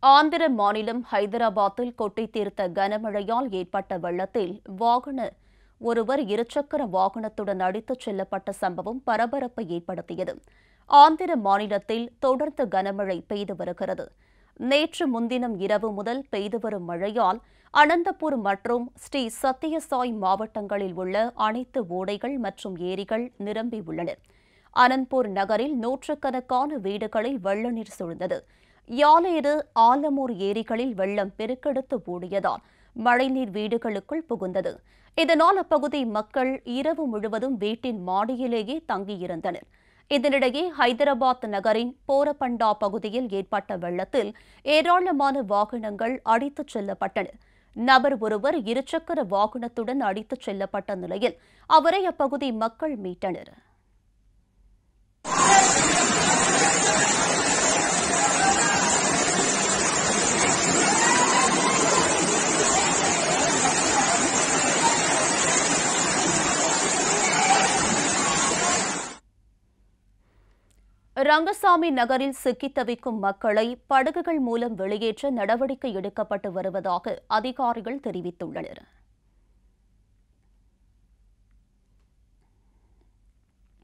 ஆந்திர மாநிலம் ஹைதராபாத்தில் கொட்டி தீர்த்த கனமழையால் ஏற்பட்ட வெள்ளத்தில் வாகன ஒருவர் இருசக்கர வாகனத்துடன் அடித்துச் செல்லப்பட்ட சம்பவம் பரபரப்பை ஏற்படுத்தியது ஆந்திர மாநிலத்தில் தொடர்ந்து கனமழை பெய்து வருகிறது நேற்று முன்தினம் இரவு முதல் பெய்து வரும் மழையால் அனந்தபூர் மற்றும் ஸ்ரீ சத்யசாய் மாவட்டங்களில் உள்ள அனைத்து ஓடைகள் மற்றும் ஏரிகள் நிரம்பி உள்ளன அனந்த்பூர் நகரில் நூற்றுக்கணக்கான வீடுகளில் வெள்ள நீர் சூழ்ந்தது யாலேறு ஆலமூர் ஏரிகளில் வெள்ளம் பெருக்கெடுத்து ஓடியதால் மழைநீர் வீடுகளுக்குள் புகுந்தது இதனால் அப்பகுதி மக்கள் இரவு முழுவதும் வீட்டின் மாடியிலேயே தங்கியிருந்தனர் இதனிடையே ஹைதராபாத் நகரின் போரபண்டா பகுதியில் ஏற்பட்ட வெள்ளத்தில் ஏராளமான வாகனங்கள் அடித்துச் செல்லப்பட்டன நபர் ஒருவர் இருசக்கர வாகனத்துடன் அடித்துச் செல்லப்பட்ட நிலையில் அவரை அப்பகுதி மக்கள் மீட்டனர் ரங்கசாமி நகரில் சிக்கித் தவிக்கும் மக்களை படகுகள் மூலம் வெளியேற்ற நடவடிக்கை எடுக்கப்பட்டு வருவதாக அதிகாரிகள் தெரிவித்துள்ளனர்